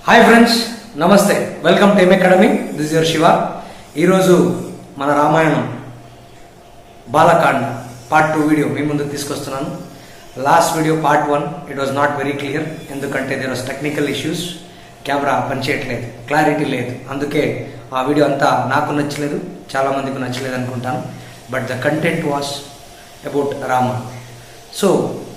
Hi friends నమస్తే welcome to M academy this your Shiva ఈరోజు మన Ramayanam Balakanda part two video మీ ముందుకు తీసుకొస్తున్నాను last video part one it was not very clear ఎందుకంటే there was technical issues camera పనిచేయట్లేదు clarity లేదు అందుకే ఆ వీడియో అంతా నాకు నచ్చలేదు చాలా మందికి నచ్చలేదు అనుకుంటాను but the content was about Rama so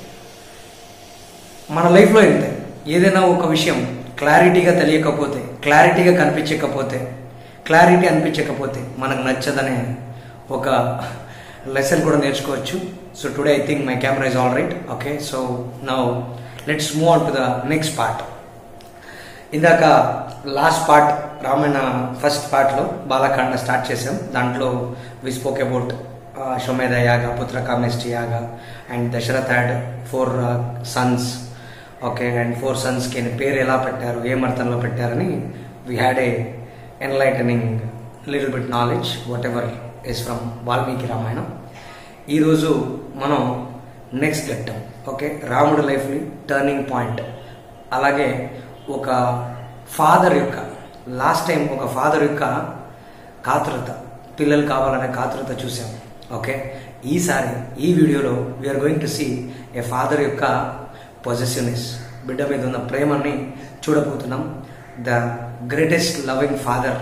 మన లైఫ్లో ఇంతే ఏదైనా ఒక విషయం క్లారిటీగా తెలియకపోతే క్లారిటీగా కనిపించకపోతే క్లారిటీ అనిపించకపోతే మనకు నచ్చదనే ఒక లెసన్ కూడా నేర్చుకోవచ్చు so today I think my camera is all right okay so now let's move on to the next part ఇందాక లాస్ట్ పార్ట్ రామాయణ ఫస్ట్ పార్ట్లో బాలకాండ స్టార్ట్ చేసాం దాంట్లో వి స్పోక్ అబౌట్ అశ్వమేధ యాగ పుత్రకామేష్టి యాగ and Dasaratha had four sons okay and four సన్స్కి పేరు ఎలా పెట్టారు ఏ అర్థంలో పెట్టారని we had a enlightening little bit knowledge whatever is from Valmiki Ramayanam ఈరోజు మనం నెక్స్ట్ ఘట్టం ఓకే రాముడి లైఫ్ని టర్నింగ్ పాయింట్ అలాగే ఒక ఫాదర్ యొక్క లాస్ట్ టైం ఒక ఫాదర్ యొక్క కాతృత పిల్లలు కావాలనే కాతృత చూసాం ఓకే ఈసారి ఈ వీడియోలో we're going to see a father యొక్క పొజెసివ్నెస్ బిడ్డ మీద ఉన్న ప్రేమని చూడబోతున్నాం the greatest loving father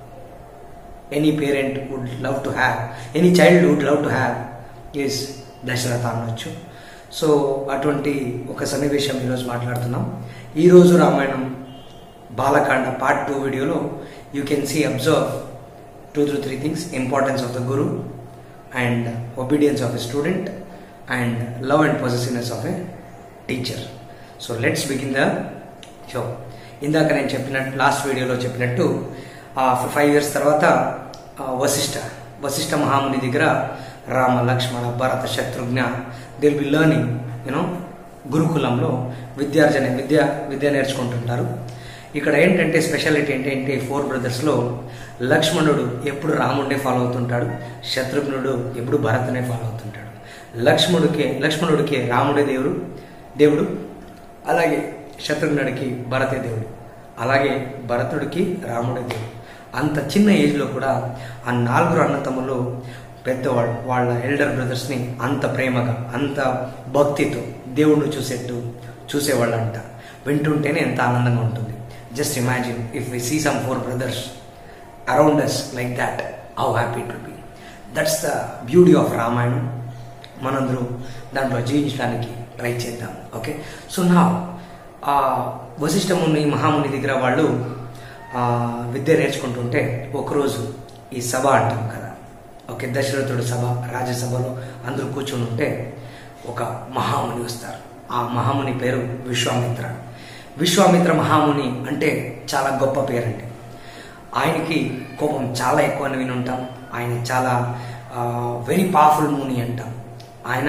any parent would love to have any child would love to have is Dasharatha అనొచ్చు సో అటువంటి ఒక సన్నివేశం ఈరోజు మాట్లాడుతున్నాం ఈరోజు రామాయణం బాలకాండ పార్ట్ టూ వీడియోలో you can see observe two through three things importance of the guru and obedience of a student and love and possessiveness of a teacher so let's begin the show ఇందాక నేను చెప్పినట్టు లాస్ట్ వీడియోలో చెప్పినట్టు five years తర్వాత వశిష్ఠ వశిష్ఠ మహాముని దగ్గర Rama Lakshmana Bharata Shatrughna will be learning you know గురుకులంలో విద్యార్జన విద్య విద్య నేర్చుకుంటుంటారు ఇక్కడ ఏంటంటే స్పెషాలిటీ ఏంటంటే ఫోర్ బ్రదర్స్లో లక్ష్మణుడు ఎప్పుడు రాముడినే ఫాలో అవుతుంటాడు శత్రుఘ్నుడు ఎప్పుడు భరతనే ఫాలో అవుతుంటాడు లక్ష్మణుడికి లక్ష్మణుడికి రాముడే దేవుడు దేవుడు అలాగే శత్రుఘ్నుడికి భరతే దేవుడు అలాగే భరతుడికి రాముడే దేవుడు అంత చిన్న ఏజ్లో కూడా ఆ నాలుగురు అన్నతమ్ములు పెద్దవాళ్ళు వాళ్ళ ఎల్డర్ బ్రదర్స్ని అంత ప్రేమగా అంత భక్తితో దేవుణ్ణి చూసేట్టు చూసేవాళ్ళంట వింటుంటేనే ఎంత ఆనందంగా ఉంటుంది just imagine if we see some four brothers around us like that how happy it will be that's the beauty of Ramayanam మనందరూ దాంట్లో జీవించడానికి ట్రై చేద్దాం ఓకే సో నా ఆ వశిష్ఠ ముని మహాముని దగ్గర వాళ్ళు విద్య నేర్చుకుంటుంటే ఒకరోజు ఈ సభ అంటాం కదా ఓకే దశరథుడు సభ రాజ్యసభలో అందరూ కూర్చుని ఉంటే ఒక మహాముని వస్తారు ఆ మహాముని పేరు విశ్వామిత్ర విశ్వామిత్ర మహాముని అంటే చాలా గొప్ప పేరండి ఆయనకి కోపం చాలా ఎక్కువ అని విని ఉంటాం ఆయన చాలా వెరీ పవర్ఫుల్ ముని అంటాం ఆయన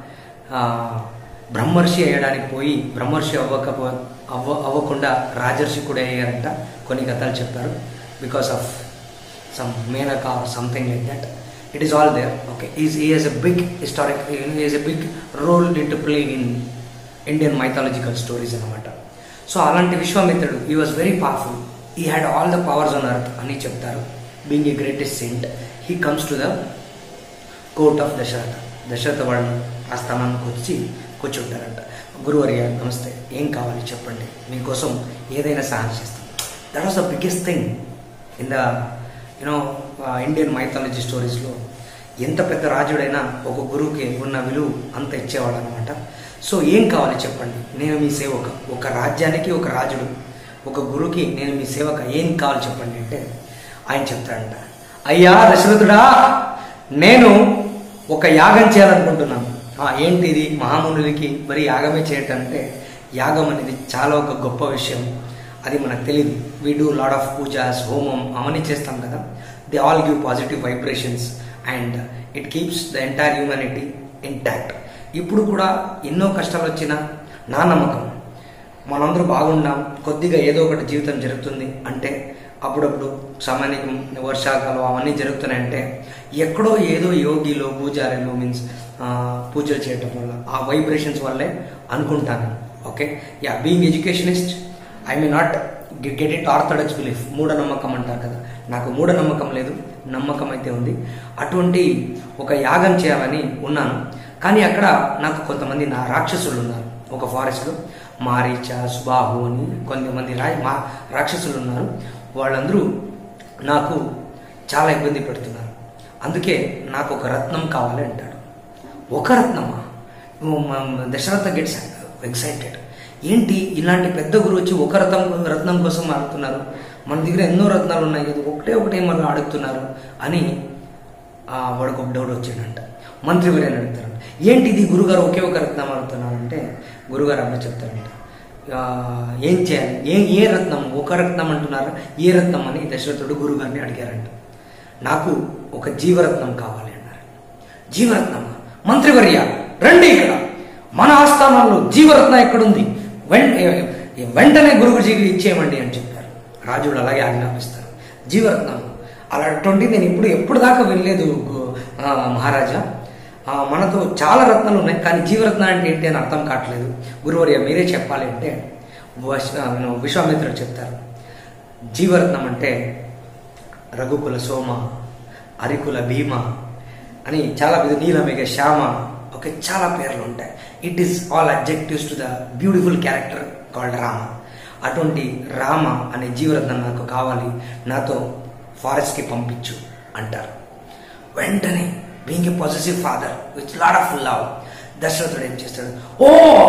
బ్రహ్మర్షి అయ్యడానికి పోయి బ్రహ్మర్షి అవ్వకపో అవ్వ అవ్వకుండా రాజర్షి కూడా అయ్యారంట కొన్ని కథలు చెప్పారు because of some Menaka or something like that it is all there okay is he has a big historic is a big role in to play in Indian mythological stories అనమాట సో అలాంటి విశ్వామిత్రుడు he was very powerful he had all the powers on earth అని చెప్తారు being a greatest saint he comes to the court of Dasaratha Dasaratha వాళ్ళు ఆ స్థానానికి వచ్చి కూర్చుంటారంట గురువర్య నమస్తే ఏం కావాలి చెప్పండి మీకోసం ఏదైనా సహాయం చేస్తాం that was the biggest thing in the you know Indian mythology స్టోరీస్లో ఎంత పెద్ద రాజుడైనా ఒక గురువుకి ఉన్న విలువ అంత ఇచ్చేవాడు అనమాట సో ఏం కావాలి చెప్పండి నేను మీ సేవక ఒక రాజ్యానికి ఒక రాజుడు ఒక గురువుకి నేను మీ సేవక ఏం కావాలి చెప్పండి అంటే ఆయన చెప్తాడంట అయ్యా దశరథుడా నేను ఒక యాగం చేయాలనుకుంటున్నాను ఏంటి ఇది మహామునులకి మరి యాగమే చేయటంటే యాగం అనేది చాలా ఒక గొప్ప విషయం అది మనకు తెలియదు we do lot of pujas హోమం అవన్నీ చేస్తాం కదా they all give positive vibrations and it keeps the entire humanity intact ఇప్పుడు కూడా ఎన్నో కష్టాలు వచ్చినా నా నమ్మకం మనందరూ బాగున్నాం కొద్దిగా ఏదో ఒకటి జీవితం జరుగుతుంది అంటే అప్పుడప్పుడు సామాన్య వర్షాకాలం అవన్నీ జరుగుతున్నాయంటే ఎక్కడో ఏదో యోగిలో పూజారిలో మీన్స్ పూజలు చేయటం వల్ల ఆ వైబ్రేషన్స్ వల్లే అనుకుంటాను okay yeah being educationist I may not get it orthodox belief మూఢనమ్మకం అంటారు కదా నాకు మూఢనమ్మకం లేదు నమ్మకం అయితే ఉంది అటువంటి ఒక యాగం చేయాలని ఉన్నాను కానీ అక్కడ నాకు కొంతమంది నా రాక్షసులు ఉన్నారు ఒక ఫారెస్ట్లో మారీచ సుబాహు అని కొంతమంది రా మా రాక్షసులు ఉన్నారు వాళ్ళందరూ నాకు చాలా ఇబ్బంది పెడుతున్నారు అందుకే నాకు ఒక రత్నం కావాలి అంటాడు ఒక రత్నమా నువ్వు మ- దశరథ గెట్స్ ఎక్సైటెడ్ ఏంటి ఇలాంటి పెద్ద గురు వచ్చి ఒక రత్నం రత్నం కోసం అడుగుతున్నారు మన దగ్గర ఎన్నో రత్నాలు ఉన్నాయి కదా ఒకటే ఒకటే మనం అడుగుతున్నారు అని ఆ, వాడికి ఒక డౌట్ వచ్చిందంట మంత్రి వీరని అడుగుతారంట ఏంటి ఇది గురుగారు ఒకే ఒక రత్నం అడుగుతున్నారంటే గురుగారు అమ్మ చెప్తారంట "ఆ, ఏం చేయాలి ఏ ఏ రత్నం ఒక రత్నం అంటున్నారు ఏ రత్నం అని దశరథుడు గురుగారిని అడిగారంట నాకు ఒక జీవరత్నం కావాలి అన్నారు జీవరత్నం మంత్రివర్య రండి ఇక్కడ మన ఆస్థానంలో జీవరత్నం ఎక్కడుంది వెం- వెంటనే గురుగుజీకి ఇచ్చేయమండి అని చెప్పారు రాజుడు అలాగే ఆజ్ఞాపిస్తారు జీవరత్నం అలాంటి నేను ఇప్పుడు ఎప్పుడు దాకా వెళ్ళలేదు గు- ఆ, మహారాజా ఆ, మనతో చాలా రత్నాలు ఉన్నాయి కానీ జీవరత్నం అంటే ఏంటి అని అర్థం కావట్లేదు గురువర్య మీరే చెప్పాలి అంటే వశ- ఆ, విశ్వామిత్రుడు చెప్తారు జీవరత్నం అంటే రఘుకుల సోమ అరికుల భీమ అని చాలా పెద్ద నీలమేఘ శ్యామ ఓకే చాలా పేర్లు ఉంటాయి it is all objectives to the beautiful character called Rama అటువంటి రామ అనే జీవరత్నం నాకు కావాలి నాతో ఫారెస్ట్కి పంపించు అంటారు వెంటనే being a positive father with lot of love దశరథుడు ఏం చేస్తాడు ఓ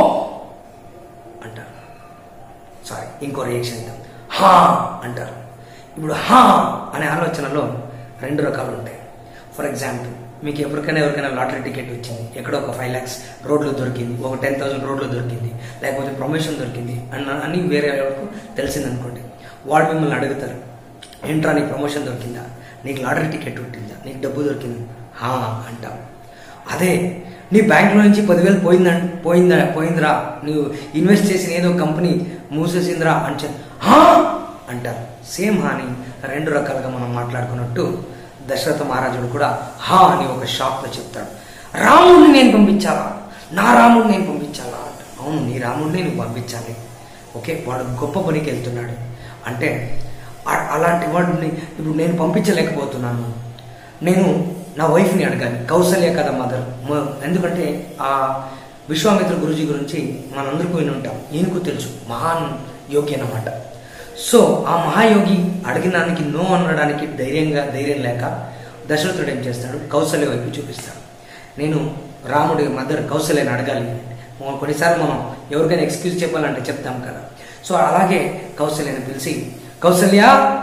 అంటారు సారీ ఇంకో రియాక్షన్ ఇద్దాం హా అంటారు ఇప్పుడు హా అనే ఆలోచనలో రెండు రకాలు ఉంటాయి ఫర్ ఎగ్జాంపుల్ మీకు ఎవరికైనా ఎవరికైనా లాటరీ టికెట్ వచ్చింది ఎక్కడో ఒక ఫైవ్ ల్యాక్స్ రోడ్లో దొరికింది ఒక టెన్ థౌసండ్ రోడ్లో దొరికింది లేకపోతే ప్రమోషన్ దొరికింది అన్న అని వేరే ఎవరికి తెలిసింది అనుకోండి వాళ్ళు మిమ్మల్ని అడుగుతారు ఏంట్రా నీకు ప్రమోషన్ దొరికిందా నీకు లాటరీ టికెట్ ఉంటుందా నీకు డబ్బు దొరికింది హా అంటాం అదే నీ బ్యాంకులో నుంచి పదివేలు పోయిందా పోయిందా పోయిందిరా నువ్వు ఇన్వెస్ట్ చేసిన ఏదో కంపెనీ మూసేసిందిరా అని చెప్ హా అంటారు సేమ్ హాని రెండు రకాలుగా మనం మాట్లాడుకున్నట్టు దశరథ మహారాజుడు కూడా హా అని ఒక షాప్లో చెప్తాడు రాముడిని నేను పంపించాలా నా రాముడిని నేను పంపించాలా అంట అవును నీ రాముడిని నువ్వు పంపించాలి ఓకే వాడు గొప్ప పనికి వెళ్తున్నాడు అంటే ఆ- అలాంటి వాడిని ఇప్పుడు నేను పంపించలేకపోతున్నాను నేను నా వైఫ్ని అడగాలి కౌసల్య కదా మదర్ మ- ఎందుకంటే ఆ విశ్వామిత్ర గురుజీ గురించి మనందరికీ విని ఉంటాం ఈయనకు తెలుసు మహాన్ యోగి అన్నమాట సో ఆ మహాయోగి అడిగిన దానికి నో అనడానికి ధైర్యంగా ధైర్యం లేక దశరథుడు ఏం చేస్తాడు కౌసల్య వైపు చూపిస్తాడు నేను రాముడి మదర్ కౌసల్యని అడగాలి మనం కొన్నిసార్లు మనం ఎవరికైనా ఎక్స్క్యూజ్ చెప్పాలంటే చెప్తాం కదా సో అలాగే కౌసల్యని పిలిచి కౌసల్య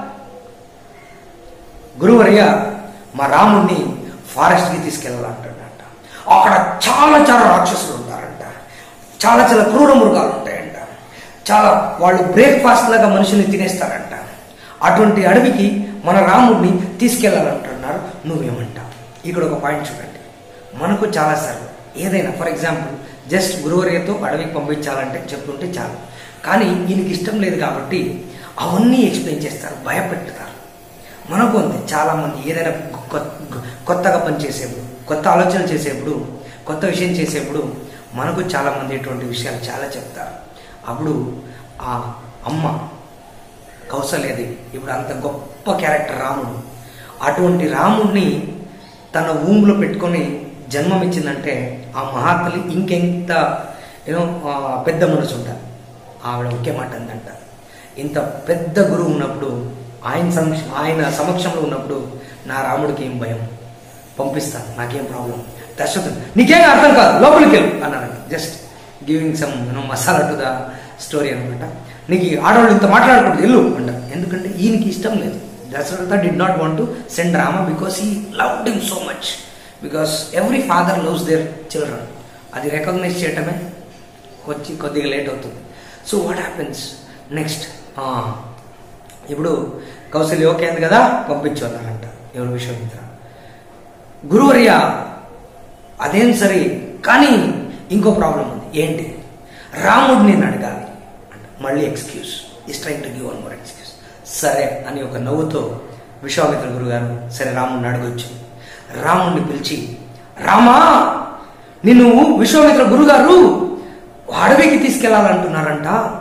గురువర్య మా రాముడిని ఫారెస్ట్కి తీసుకెళ్ళాలంటాడంట అక్కడ చాలా చాలా రాక్షసులు ఉంటారంట చాలా చాలా క్రూర మృగాలు ఉంటాయంట చాలా వాళ్ళు బ్రేక్ఫాస్ట్ లాగా మనుషుల్ని తినేస్తారంట అటువంటి అడవికి మన రాముడిని తీసుకెళ్ళాలంటున్నారు నువ్వేమంటావు ఇక్కడ ఒక పాయింట్ చూడండి మనకు చాలాసార్లు ఏదైనా ఫర్ ఎగ్జాంపుల్ జస్ట్ గురువర్యతో అడవికి పంపించాలంటే చెప్తుంటే చాలు కానీ ఈయనకి ఇష్టం లేదు కాబట్టి అవన్నీ ఎక్స్ప్లెయిన్ చేస్తారు భయపెడతారు మనకు ఉంది చాలా మంది ఏదైనా కొ- కొత్తగా పనిచేసేప్పుడు కొత్త ఆలోచన చేసేప్పుడు కొత్త విషయం చేసేప్పుడు మనకు చాలా మంది ఇటువంటి విషయాలు చాలా చెప్తారు అప్పుడు ఆ అమ్మ కౌసల్యది ఇప్పుడు అంత గొప్ప క్యారెక్టర్ రాముడు అటువంటి రాముడిని తన ఊంలో పెట్టుకొని జన్మమిచ్చిందంటే ఆ మహాతల్లి ఇంకెంత యూనో పెద్ద మనసు ఉంటారు ఆవిడ ఒకే మాట అందంట ఇంత పెద్ద గురువు ఉన్నప్పుడు ఆయన సమక్ష ఆయన సమక్షంలో ఉన్నప్పుడు నా రాముడికి ఏం భయం పంపిస్తాను నాకేం ప్రాబ్లం దర్శకుడు నీకేం అర్థం కాదు లోపలికి వెళ్ళు అన్నారంట just giving some you know masala to the story అనమాట నీకు ఈ ఆడవాళ్ళు ఇంత మాట్లాడకూడదు వెళ్ళు అంటారు ఎందుకంటే ఈయనకి ఇష్టం లేదు Dasaratha did not want to send Rama because he loved him so much because every father loves their children అది రికగ్నైజ్ చేయటమే వచ్చి కొద్దిగా లేట్ అవుతుంది సో వాట్ హ్యాపెన్స్ నెక్స్ట్ ఇప్పుడు కౌశల్య ఓకే అయింది కదా పంపించు అన్నారంట ఎవరు విశ్వామిత్ర గురువర్య అదేం సరే కానీ ఇంకో ప్రాబ్లం ఉంది ఏంటి రాముడు నేను అడగాలి అంట మళ్ళీ excuse is trying to give one more excuse సరే అని ఒక నవ్వుతో విశ్వామిత్ర గురుగారు సరే రాముడిని అడగొచ్చు రాముడిని పిలిచి రామా నిన్ను విశ్వామిత్ర గురుగారు అడవికి తీసుకెళ్లాలంటున్నారంట ఆ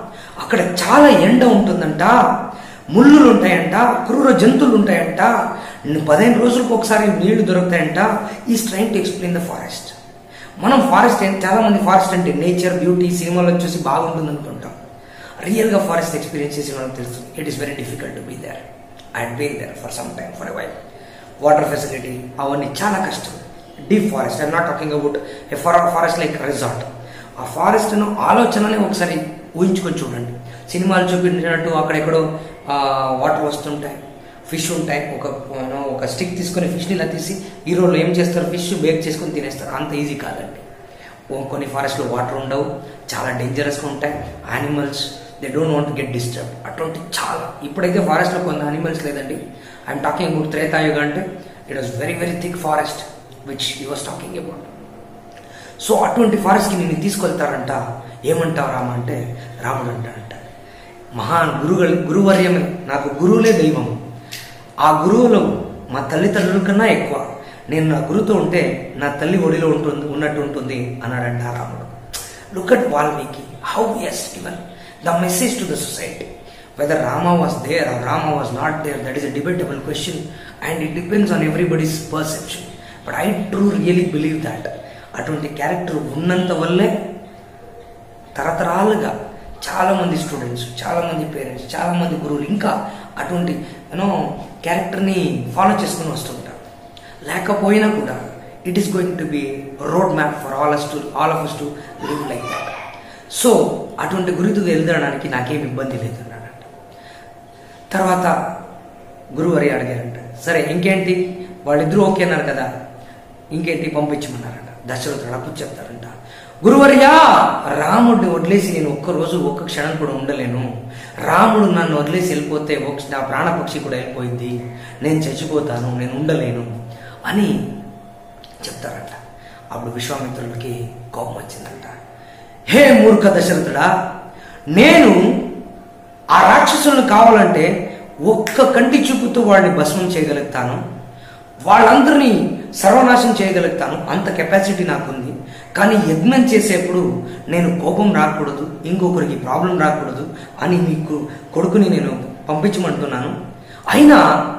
అక్కడ చాలా ఎండ ఉంటుందంట ముళ్ళులు ఉంటాయంట క్రూర జంతువులు ఉంటాయంట పదిహేను రోజులకు ఒకసారి నీళ్లు దొరుకుతాయంట he train to explain the forest మనం ఫారెస్ట్ చాలా మంది ఫారెస్ట్ అంటే నేచర్ బ్యూటీ సినిమాలో చూసి బాగుంటుంది అనుకుంటాం రియల్గా ఫారెస్ట్ ఎక్స్పీరియన్స్ చేసిన వాళ్ళకి తెలుసు it is very difficult to be there I been there for some time for a while water facility అవన్నీ చాలా కష్టం deep forest I'm not talking about a far forest like resort ఆ ఫారెస్ట్ను ఆలోచనని ఒకసారి ఊహించుకొని చూడండి సినిమాలు చూపించినట్టు అక్కడెక్కడో వాటర్ వస్తుంటాయి ఫిష్ ఉంటాయి ఒక you know, ఒక స్టిక్ తీసుకొని ఫిష్ని ఇలా తీసి హీరోలు ఏం చేస్తారు ఫిష్ బేక్ చేసుకొని తినేస్తారు అంత ఈజీ కాదండి ఓ కొన్ని ఫారెస్ట్లో వాటర్ ఉండవు చాలా డేంజరస్గా ఉంటాయి animals they don't want get disturb అటువంటి చాలా ఇప్పుడైతే ఫారెస్ట్లో కొన్ని యానిమల్స్ లేదండి ఐఎమ్ టాకింగ్ అబౌట్ త్రేతాయుగ అంటే it was very very thick forest which you was talking about so అటువంటి ఫారెస్ట్కి నేను తీసుకెళ్తారంట ఏమంటావు రామ అంటే రాముడు అంటాడంట మహాన్ గురువులు గురువర్యమే నాకు గురువులే దైవం ఆ గురువులు మా తల్లిదండ్రుల కన్నా ఎక్కువ నేను నా గురువుతో ఉంటే నా తల్లి ఒడిలో ఉంటుంది ఉన్నట్టు ఉంటుంది అన్నాడంట ఆ రాముడు look at Valmiki how is given the message to the society whether Rama was there or Rama was not there that is a debatable question and it depends on everybody's perception but I true really believe that అటువంటి character ఉన్నంత వల్లే తరతరాలుగా చాలా మంది students చాలా మంది parents చాలా మంది గురువులు ఇంకా అటువంటి యూనో క్యారెక్టర్ని ఫాలో చేసుకుని వస్తుంటారు లేకపోయినా కూడా it is going to be road map for all us to all of us to live like that so అటువంటి గురితో వెళ్ళడానికి నాకేం ఇబ్బంది లేదు అన్నాడంట తర్వాత గురువరి అడిగారంట సరే ఇంకేంటి వాళ్ళిద్దరూ ఓకే అన్నారు కదా ఇంకేంటి పంపించమన్నారంట దశరథుడు అప్పుడు చెప్తారంట గురువర్యా రాముడిని వదిలేసి నేను ఒక్క రోజు ఒక్క క్షణం కూడా ఉండలేను రాముడు నన్ను వదిలేసి వెళ్ళిపోతే ఒక నా ప్రాణపక్షి కూడా వెళ్ళిపోయింది నేను చచ్చిపోతాను నేను ఉండలేను అని చెప్తారంట అప్పుడు విశ్వామిత్రులకి కోపం వచ్చిందంట హే మూర్ఖ దశరథుడా నేను ఆ రాక్షసులను కావాలంటే ఒక్క కంటి చూపుతో వాడిని భస్మం చేయగలుగుతాను వాళ్ళందరినీ సర్వనాశనం చేయగలుగుతాను అంత కెపాసిటీ నాకుంది కానీ యజ్ఞం చేసేప్పుడు నేను కోపం రాకూడదు ఇంకొకరికి ప్రాబ్లం రాకూడదు అని మీకు కొడుకుని నేను పంపించమంటున్నాను అయినా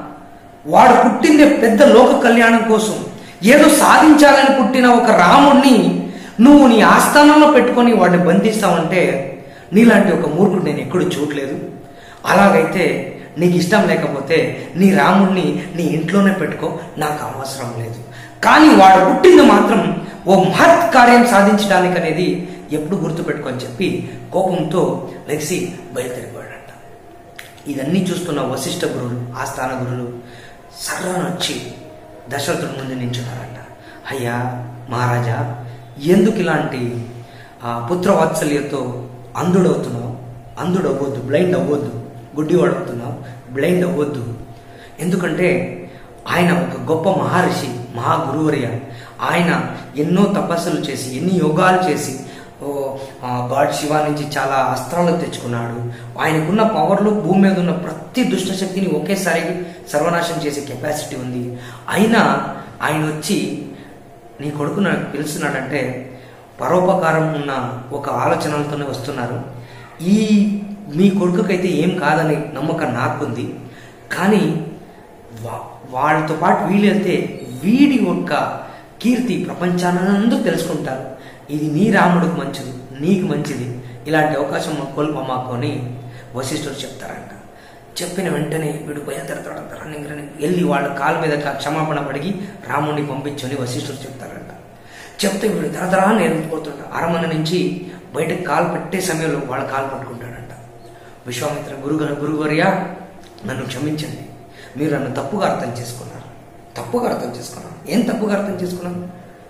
వాడు పుట్టిందే పెద్ద లోక కళ్యాణం కోసం ఏదో సాధించాలని పుట్టిన ఒక రాముణ్ణి నువ్వు నీ ఆస్థానంలో పెట్టుకొని వాడిని బంధిస్తావంటే నీలాంటి ఒక మూర్ఖుడు నేను ఎక్కడు చూడలేదు అలాగైతే నీకు ఇష్టం లేకపోతే నీ రాముణ్ణి నీ ఇంట్లోనే పెట్టుకో నాకు అవసరం లేదు కానీ వాడు పుట్టింది మాత్రం ఓ మహత్ కార్యం సాధించడానికి అనేది ఎప్పుడు గుర్తుపెట్టుకొని చెప్పి కోపంతో లెగిసి బయలుదేరిపోయాడంట ఇదన్నీ చూస్తున్న వశిష్ఠ గురువులు ఆస్థాన గురువులు సర్రాను వచ్చి దశరథుడి ముందు నించున్నారంట అయ్యా మహారాజా ఎందుకు ఇలాంటి ఆ, పుత్రవాత్సల్యంతో అంధుడవుతున్నావు అంధుడు అవ్వద్దు బ్లైండ్ అవ్వద్దు గుడ్డివాడు అవుతున్నావు బ్లైండ్ అవ్వద్దు ఎందుకంటే ఆయన ఒక గొప్ప మహర్షి మహాగురువర్య ఆయన ఎన్నో తపస్సులు చేసి ఎన్ని యోగాలు చేసి ఓ, ఆ, గాడ్ శివ నుంచి చాలా అస్త్రాలు తెచ్చుకున్నాడు ఆయనకున్న పవర్లో భూమి మీద ఉన్న ప్రతి దుష్ట శక్తిని ఒకేసారి సర్వనాశనం చేసే కెపాసిటీ ఉంది అయినా ఆయన వచ్చి నీ కొడుకు నాకు పిలుస్తున్నాడంటే పరోపకారం ఉన్న ఒక ఆలోచనలతోనే వస్తున్నారు ఈ మీ కొడుకుకైతే ఏం కాదని నమ్మకం నాకుంది కానీ వా- వాళ్ళతో పాటు వీళ్ళు వెళ్తే వీడి యొక్క కీర్తి ప్రపంచానందరూ తెలుసుకుంటారు ఇది నీ రాముడికి మంచిది నీకు మంచిది ఇలాంటి అవకాశం కోల్పోమాకు అని వశిష్ఠుడు చెప్తారంట చెప్పిన వెంటనే వీడు బయలుదేరతాడంట రన్నింగ్ రన్నింగ్ వెళ్ళి వాళ్ళ కాలు మీద కా- క్షమాపణ పడిగి రాముడిని పంపించని వశిష్ఠుడు చెప్తారంట చెప్తే వీడు తరతరా నేర్పుకోతుంట అరమన నుంచి బయటకు కాలు పెట్టే సమయంలో వాళ్ళ కాలు పట్టుకుంటాడంట విశ్వామిత్ర గురుగారు గురువర్య నన్ను క్షమించండి మీరు నన్ను తప్పుగా అర్థం చేసుకున్నారు తప్పుగా అర్థం చేసుకున్నాను ఏం తప్పుగా అర్థం చేసుకున్నాను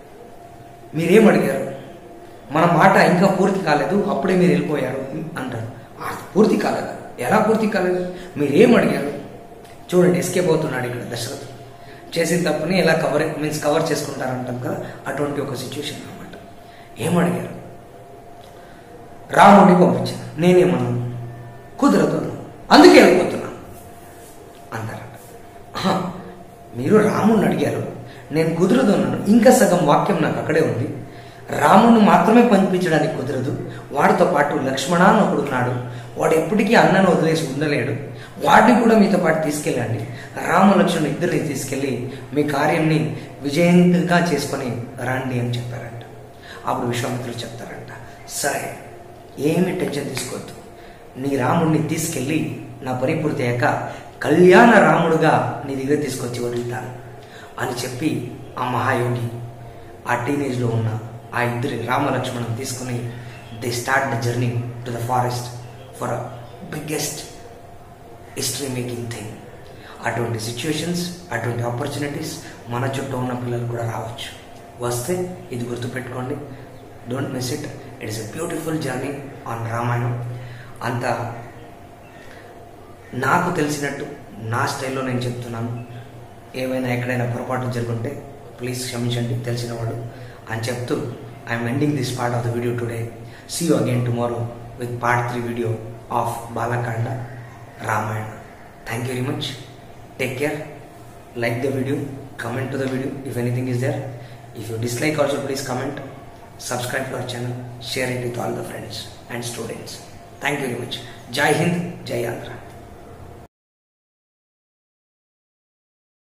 మీరేం అడిగారు మన మాట ఇంకా పూర్తి కాలేదు అప్పుడే మీరు వెళ్ళిపోయారు అంటారు "ఆ, పూర్తి కాలేదు ఎలా పూర్తి కాలేదు మీరేం అడిగారు చూడండి ఎస్కేప్ అవుతున్నాడు ఇక్కడ దశరథుడు చేసిన తప్పుని ఎలా కవర్ మీన్స్ కవర్ చేసుకుంటారంటాం కదా అటువంటి ఒక సిచ్యువేషన్ అనమాట ఏం అడిగారు రాముడిని పంపించాను నేనేమన్నాను కుదరదు అన్నాను. అందుకే వెళ్ళిపోతున్నాను అన్నారట "ఆహా, మీరు రాముడిని అడిగారు నేను కుదరదు అన్నాను ఇంకా సగం వాక్యం నాకు అక్కడే ఉంది రాముడిని మాత్రమే పంపించడానికి కుదరదు వాడితో పాటు లక్ష్మణ అని ఒకడు ఉన్నాడు వాడు ఎప్పటికీ అన్నను వదిలేసి ఉండలేడు వాడిని కూడా మీతో పాటు తీసుకెళ్ళండి రామలక్ష్మణుడు ఇద్దరిని తీసుకెళ్ళి మీ కార్యంని విజయంగా చేసుకొని రండి అని చెప్పారంట అప్పుడు విశ్వామిత్రులు చెప్తారంట సరే ఏమి టెన్షన్ తీసుకోవద్దు నీ రాముడిని తీసుకెళ్ళి నా పని పూర్తి అయ్యాక కళ్యాణ రాముడుగా నీ దగ్గర తీసుకొచ్చి వదులుతాను అని చెప్పి ఆ మహాయోగి ఆ టీనేజ్లో ఉన్న ఆ ఇద్దరి రామలక్ష్మణుని తీసుకుని they start the journey to the forest for a biggest history making thing అటువంటి సిచ్యువేషన్స్ అటువంటి ఆపర్చునిటీస్ మన చుట్టూ ఉన్న పిల్లలు కూడా రావచ్చు వస్తే ఇది గుర్తుపెట్టుకోండి don't miss it it is a beautiful journey on Ramayanam అంత నాకు తెలిసినట్టు నా స్టైల్లో నేను చెప్తున్నాను ఏమైనా ఎక్కడైనా పొరపాటు జరుగుంటే ప్లీజ్ క్షమించండి తెలిసిన వాడు అని చెప్తూ I'm ending this part of the video today see you again tomorrow with part three video of Balakanda Ramayana thank you very much take care like the video comment to the video if anything is there if you dislike also please comment subscribe to our channel share it with all the friends and students thank you very much jai hind jai andhra